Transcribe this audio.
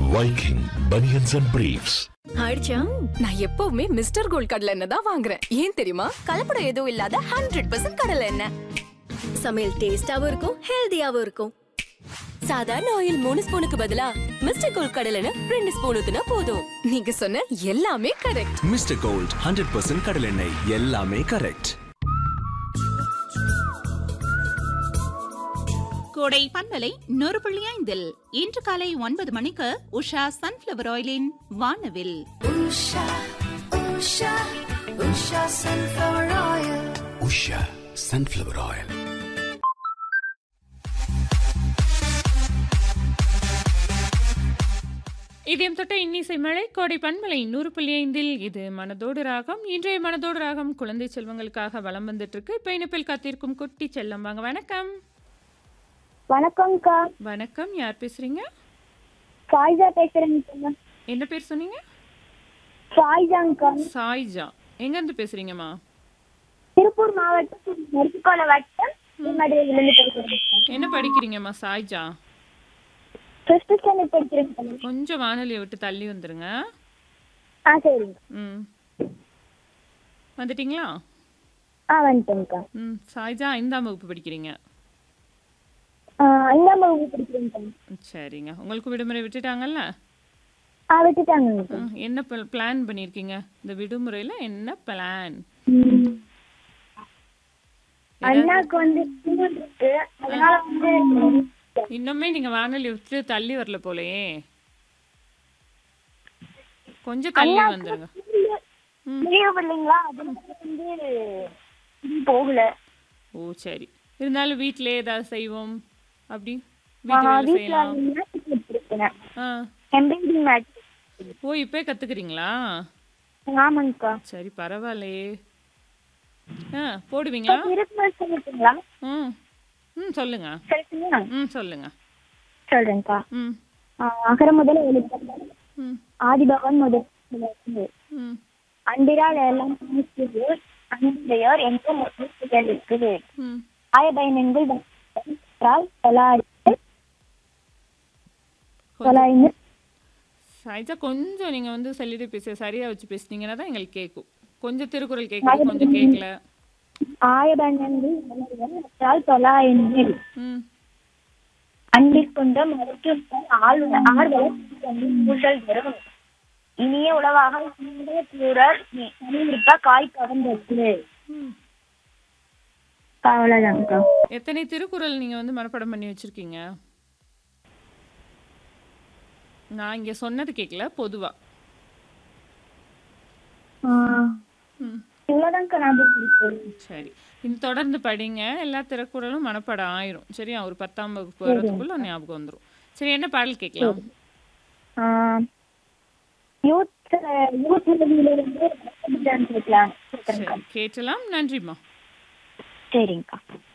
Viking Bunions and Briefs. ஆயிடுச்சா நான் எப்பவுமே மிஸ்டர் கோல்ட் கடலை எண்ணெய் தான் வாங்குறேன் ஏன் தெரியுமா கலப்படம் எதுவும் இல்லாத ஹண்ட்ரட் பர்சன்ட் கடலை எண்ணெய் சமையல் டேஸ்டாவும் இருக்கும் ஹெல்தியாவும் இருக்கும் சாதாரண ஆயில் மூணு ஸ்பூனுக்கு பதிலா மிஸ்டர் கோல் கடலைன்னு ரெண்டு ஸ்பூன் ஊத்துனா போதும் நீங்க சொன்ன எல்லாமே correct mister gold hundred percent கடலெண்ணெய் எல்லாமே கரெக்ட் கோடை பண்பலை நூறு புள்ளி ஐந்தில் இன்று காலை ஒன்பது மணிக்கு உஷா சன்ஃபிளவர் ஆயிலின் வானவில் உஷா சன்ஃபிளவர் ஆயில் இதயம் தொட்ட இன்னிசை மழை கோடை பண்பலை நூறு புள்ளி ஐந்தில் இது மனதோடு ராகம் இன்றைய மனதோடு ராகம் குழந்தை செல்வங்களுக்காக வலம் வந்துட்டு இருக்கு இப்போ இணைப்பில் காத்திருக்கும் குட்டி செல்லம் வாங்க வணக்கம் வணக்கம்க்கா வணக்கம் யார் பேசுறீங்க ஃபாய்ஜா பேசுறேங்க என்ன பேர் சொன்னீங்க ஃபாய்ஜாங்க்கா சாய்ஜா எங்க இருந்து பேசுறீங்கம்மா திருப்பூர் மாவட்டம் நெருக்கோல வட்டம் மதுரையிலிருந்து பேசுறேன் என்ன படிக்கிறீங்கம்மா சாய்ஜா ஃபிஃப்த் ஸ்டாண்டர்ட் படிக்கிறேன் கொஞ்சம் வானொலியை விட்டு தள்ளி வந்துருங்க ஆ சரிங்க ம் வந்துட்டீங்களா ஆ வந்துட்டேங்க்கா ம் சாய்ஜா ஐந்தாம் வகுப்பு படிக்கிறீங்க ஆ, ஐந்தாம் வகுப்பு படிக்கிறேங்க்கா ம், சரிங்க உங்களுக்கு விடுமுறை விட்டுட்டாங்கல்ல ஆ விட்டுட்டாங்கக்கா ம், என்ன பிளான் பண்ணியிருக்கீங்க இந்த விடுமுறையில் என்ன பிளான் ம். அண்ணாக்கு வந்து ஸ்கூல் இருக்கு அதனால வந்து இன்னுமே நீங்க வானொலி விட்டு தள்ளி வரல போலயே கொஞ்சம் தள்ளி வந்துருங்க லீவ் இல்லைங்களா அதனால வந்து இது போகல ஓ சரி இருந்தாலும் வீட்டிலே ஏதாவது செய்வோம் அப்படி ஆ, வீட்டு வேலை வீட்ல செய்யலாம் மேட்ச் வச்சிருக்கேன் ஆ எம்ப்ராய்டிங் மேட்ச் ஓ இப்போ கத்துக்கிறீங்களா ஆமாங்கக்கா சரி பரவாயில்லையே ஆ போடுவீங்களா திருப்பூர் சொல்லிட்டுங்களா ம் ம் சொல்லுங்க சொல்லுங்க ம் சொல்லுங்க சொல்றேன்க்கா ம் ஆஹ் அகர முதல் எழுத்து ம் ஆதிபகவன் முதல் ம் அன்பிரால் எல்லாம் இருக்குது அன்புடையோர் எங்கும் முற்றுகைகள் இருக்குது ம் ஆயபயனங்கள் என்றால் தொள்ளாயிரத்து தொள்ளாயிரத்து சாய்ஜா கொஞ்சம் நீங்க வந்து சொல்லிட்டு பேச சரியா வச்சு பேசுனீங்கன்னா தான் எங்களுக்கு கேட்கும் கொஞ்சம் திருக்குறள் கேட்குது கொஞ்சம் கேட்கல ஆயபயனங்கள் என்றால் தொள்ளாயிரங்கள் ம் அன்பிற்குண்ட மருத்துவ ஆள் ஆறுதல் பூசல் வரும் இனிய உணவாக கூறல் இருப்பா காய் கவர்ந்தது ம். அவ்வளவுதான்க்கா எத்தனை திருக்குறள் நீங்க வந்து மனப்பாடம் பண்ணி வச்சிருக்கீங்க நான் இங்க சொன்னது கேட்கல பொதுவா ம் இவ்வளவுதான்க்கா ஞாபகம் இருக்கு சரி இது தொடர்ந்து படிங்க எல்லா திருக்குறளும் மனப்பாடம் ஆயிரும் சரியா ஒரு பத்தாம் வகுப்பு வரதுக்குள்ள ஞாபகம் வந்துரும் சரி என்ன பாடல் கேட்கலாம் யூத் யூத் இருந்து இருக்கலாம் சரி கேட்டலாம் நன்றிம்மா சரிங்கக்கா